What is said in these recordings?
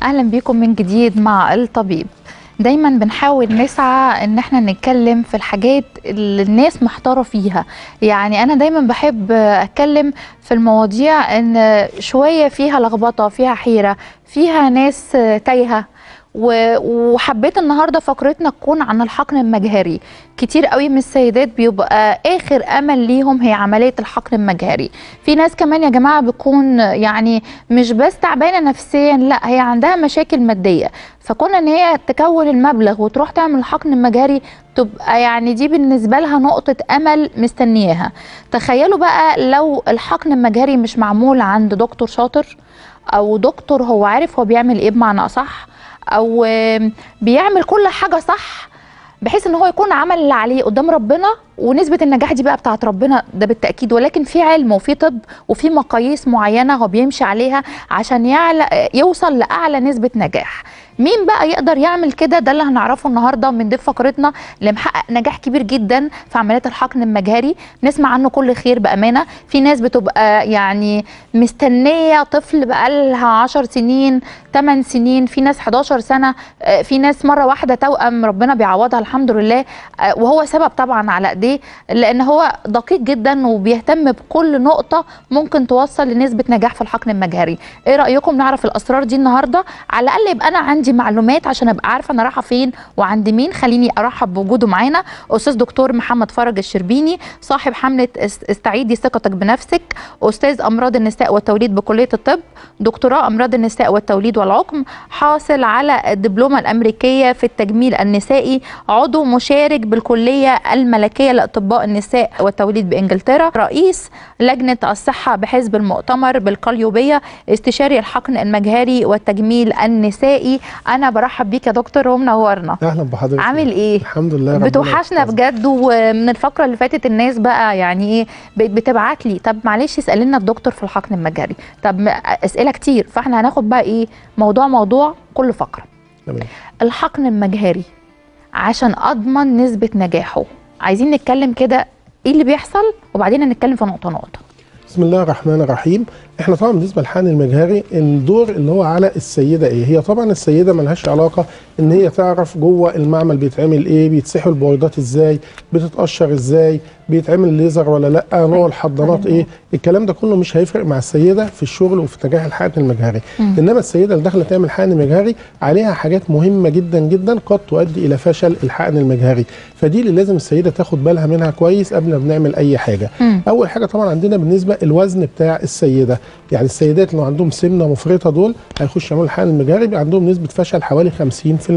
اهلا بيكم من جديد مع الطبيب دايما بنحاول نسعى ان احنا نتكلم في الحاجات اللي الناس محتاره فيها يعني انا دايما بحب اتكلم في المواضيع ان شويه فيها لخبطه فيها حيره فيها ناس تايهه و- وحبيت النهارده فقرتنا تكون عن الحقن المجهري كتير قوي من السيدات بيبقى اخر امل ليهم هي عمليه الحقن المجهري في ناس كمان يا جماعه بتكون يعني مش بس تعبانه نفسيا لا هي عندها مشاكل ماديه فكون ان هي تكون المبلغ وتروح تعمل الحقن المجهري تبقى يعني دي بالنسبه لها نقطه امل مستنياها تخيلوا بقى لو الحقن المجهري مش معمول عند دكتور شاطر او دكتور هو عارف هو بيعمل ايه بمعنى اصح او آم، بيعمل كل حاجه صح بحيث ان هو يكون عمل اللي عليه قدام ربنا ونسبه النجاح دي بقى بتاعت ربنا ده بالتاكيد ولكن في علم وفي طب وفي مقاييس معينه هو بيمشي عليها عشان يعلى يوصل لاعلى نسبه نجاح مين بقى يقدر يعمل كده ده اللي هنعرفه النهارده من ضيف فقرتنا اللي محقق نجاح كبير جدا في عمليات الحقن المجهري نسمع عنه كل خير بامانه في ناس بتبقى يعني مستنيه طفل بقالها 10 سنين 8 سنين في ناس 11 سنه آه، في ناس مره واحده توأم ربنا بيعوضها الحمد لله آه، وهو سبب طبعا على ايديه لان هو دقيق جدا وبيهتم بكل نقطه ممكن توصل لنسبه نجاح في الحقن المجهري ايه رايكم نعرف الاسرار دي النهارده على الاقل يبقى انا عندي معلومات عشان ابقى عارفه انا رايحه فين وعند مين خليني ارحب بوجوده معانا استاذ دكتور محمد فرج الشربيني صاحب حمله است- استعيدي ثقتك بنفسك استاذ امراض النساء والتوليد بكليه الطب دكتوراه امراض النساء والتوليد والعقم حاصل على الدبلومه الامريكيه في التجميل النسائي عضو مشارك بالكليه الملكيه لاطباء النساء والتوليد بانجلترا رئيس لجنه الصحه بحزب المؤتمر بالقليوبيه استشاري الحقن المجهري والتجميل النسائي انا برحب بيك يا دكتور ومنورنا اهلا بحضرتك عامل ايه الحمد لله ربنا بتوحشنا يحفظك. بجد ومن الفقره اللي فاتت الناس بقى يعني ايه ب- بتبعت لي طب معلش اسال لنا الدكتور في الحقن المجهري طب م- اسئله كتير فاحنا هناخد بقى ايه موضوع موضوع كل فقره تمام الحقن المجهري عشان اضمن نسبه نجاحه عايزين نتكلم كده ايه اللي بيحصل وبعدين نتكلم في نقطه نقطه بسم الله الرحمن الرحيم احنا طبعا بالنسبه للحقن المجهري الدور اللي هو على السيده ايه هي طبعا السيده ملهاش علاقه ان هي تعرف جوه المعمل بيتعمل ايه بيتسحوا البويضات ازاي بتتقشر ازاي بيتعمل ليزر ولا لا نوع الحضانات ايه الكلام ده كله مش هيفرق مع السيده في الشغل وفي نجاح الحقن المجهري انما السيده اللي داخله تعمل حقن مجهري عليها حاجات مهمه جدا جدا قد تؤدي الى فشل الحقن المجهري فدي اللي لازم السيده تاخد بالها منها كويس قبل ما بنعمل اي حاجه مم. اول حاجه طبعا عندنا بالنسبه الوزن بتاع السيده يعني السيدات اللي عندهم سمنه مفرطه دول هيخشوا يعملوا الحقن المجهري بيبقى عندهم نسبه فشل حوالي 50%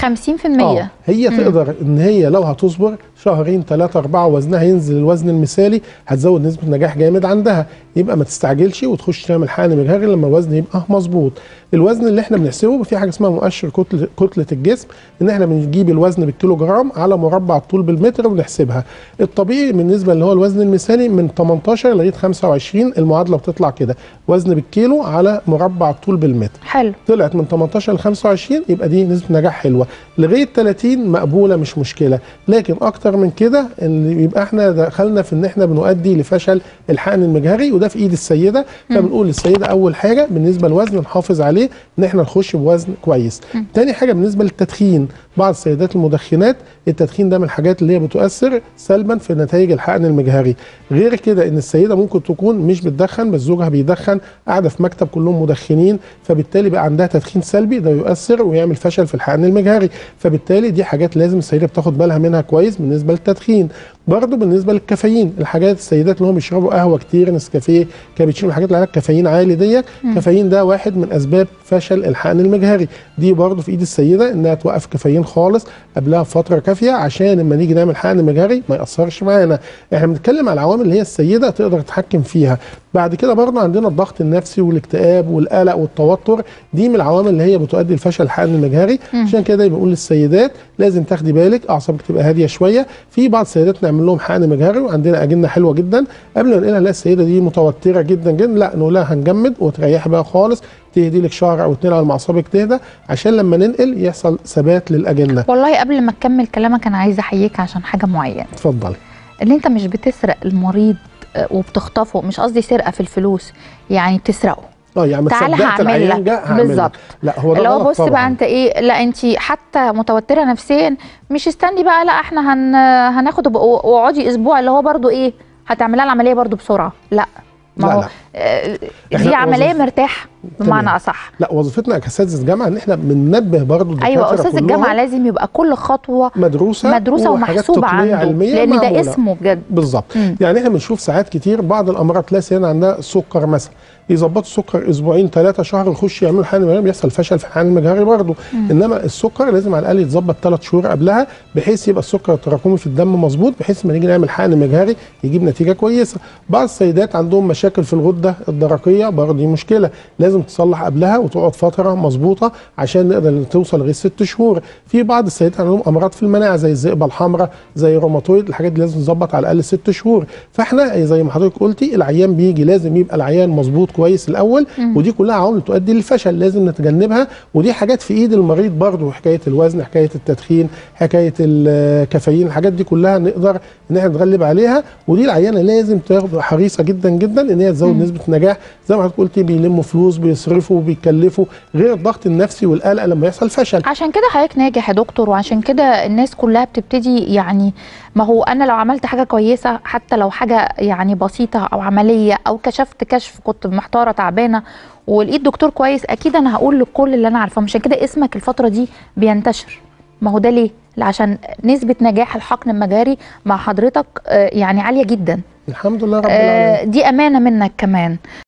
50% آه. هي مم. تقدر ان هي لو هتصبر شهرين ثلاثة أربعة وزنها ينزل الوزن المثالي هتزود نسبة نجاح جامد عندها يبقى ما تستعجلش وتخش تعمل حقن مجهري لما الوزن يبقى مظبوط الوزن اللي احنا بنحسبه في حاجة اسمها مؤشر كتلة, كتلة الجسم ان احنا بنجيب الوزن بالكيلو جرام على مربع الطول بالمتر ونحسبها الطبيعي بالنسبة اللي هو الوزن المثالي من 18 لغاية 25 المعادلة بتطلع كده وزن بالكيلو على مربع الطول بالمتر حلو طلعت من 18 ل 25 يبقى دي نسبه نجاح حلوه لغايه 30 مقبوله مش مشكله لكن اكتر من كده ان يبقى احنا دخلنا في ان احنا بنؤدي لفشل الحقن المجهري وده في ايد السيده فبنقول للسيده اول حاجه بالنسبه للوزن نحافظ عليه ان احنا نخش بوزن كويس تاني حاجه بالنسبه للتدخين بعض السيدات المدخنات التدخين ده من الحاجات اللي هي بتؤثر سلبا في نتائج الحقن المجهري غير كده ان السيده ممكن تكون مش بتدخن بس زوجها بيدخن قاعده في مكتب كلهم مدخنين فبالتالي بقى عندها تدخين سلبي ده يؤثر ويعمل فشل في الحقن المجهري فبالتالي دي حاجات لازم السيده بتاخد بالها منها كويس بالنسبه للتدخين برضه بالنسبه للكافيين الحاجات السيدات اللي هم بيشربوا قهوه كتير نسكافيه كابتشينو الحاجات اللي عليها كافيين عالي ديت الكافيين ده واحد من اسباب فشل الحقن المجهري دي برضه في ايد السيده انها توقف كافيين خالص قبلها بفتره كافيه عشان لما نيجي نعمل حقن مجهري ما ياثرش معانا احنا بنتكلم على العوامل اللي هي السيده تقدر تتحكم فيها بعد كده برضه عندنا الضغط النفسي والاكتئاب والقلق والتوتر دي من العوامل اللي هي بتؤدي لفشل الحقن المجهري عشان كده بنقول للسيدات لازم تاخدي بالك اعصابك تبقى هاديه شويه في بعض السيدات نعمل لهم حقن مجهري وعندنا اجنه حلوه جدا قبل ما نقولها لا السيده دي متوتره جدا جدا لا نقول لها هنجمد وتريحي بقى خالص تهدي لك شهر او اتنين على ما اعصابك تهدى عشان لما ننقل يحصل ثبات للاجنه والله قبل ما تكمل كلامك انا عايزه احييك عشان حاجه معينه اتفضلي ان انت مش بتسرق المريض آه، وبتخطفه مش قصدي سرقه في الفلوس يعني بتسرقه اه يعني ما تعالى تصدقت هعمل العيان لك. جه هعمل لك. بالظبط. لا هو ده اللي هو غلط بص بقى طبعاً. انت ايه لا انت حتى متوتره نفسيا مش استني بقى لا احنا هن هناخد بق- واقعدي اسبوع اللي هو برضو ايه هتعملها العمليه برضو بسرعه لا ما لا، هو لا. آه، إحنا دي عمليه وظيفة- مرتاح بمعنى اصح لا وظيفتنا كاساتذه جامعه ان احنا بننبه برضه ايوه الدكاترة استاذ كلهم الجامعه لازم يبقى كل خطوه مدروسه مدروسه وحاجات ومحسوبه تقنية عنده علميه لان ده معمولة. اسمه بجد بالظبط مم. يعني احنا بنشوف ساعات كتير بعض الامراض تلاقي سيان عندها سكر مثلا يظبطوا السكر اسبوعين ثلاثه شهر يخش يعملوا حقن مجهري بيحصل فشل في الحقن المجهري برضه انما السكر لازم على الاقل يتظبط ثلاث شهور قبلها بحيث يبقى السكر التراكمي في الدم مظبوط بحيث لما نيجي نعمل حقن مجهري يجيب نتيجه كويسه بعض السيدات عندهم مشاكل في الغده الدرقيه برضه دي مشكله لازم تصلح قبلها وتقعد فتره مظبوطه عشان نقدر توصل لغايه ست شهور في بعض السيدات عندهم امراض في المناعه زي الذئبه الحمراء زي الروماتويد الحاجات دي لازم تظبط على الاقل ست شهور فاحنا زي ما حضرتك قلتي العيان بيجي لازم يبقى العيان مظبوط كويس الاول ودي كلها عوامل تؤدي للفشل لازم نتجنبها ودي حاجات في ايد المريض برضه حكايه الوزن حكايه التدخين حكايه الكافيين الحاجات دي كلها نقدر ان احنا نتغلب عليها ودي العيانه لازم تاخد حريصه جدا جدا ان هي تزود نسبه النجاح زي ما حضرتك قلتي بيلموا فلوس بيصرفوا بيكلفوا غير الضغط النفسي والقلق لما يحصل فشل عشان كده حضرتك ناجح يا دكتور وعشان كده الناس كلها بتبتدي يعني ما هو انا لو عملت حاجه كويسه حتى لو حاجه يعني بسيطه او عمليه او كشفت كشف كنت محتاره تعبانه ولقيت دكتور كويس اكيد انا هقول لكل اللي انا عارفاه عشان كده اسمك الفتره دي بينتشر ما هو ده ليه؟ عشان نسبه نجاح الحقن المجاري مع حضرتك آه، يعني عاليه جدا الحمد لله رب العالمين آه، دي امانه منك كمان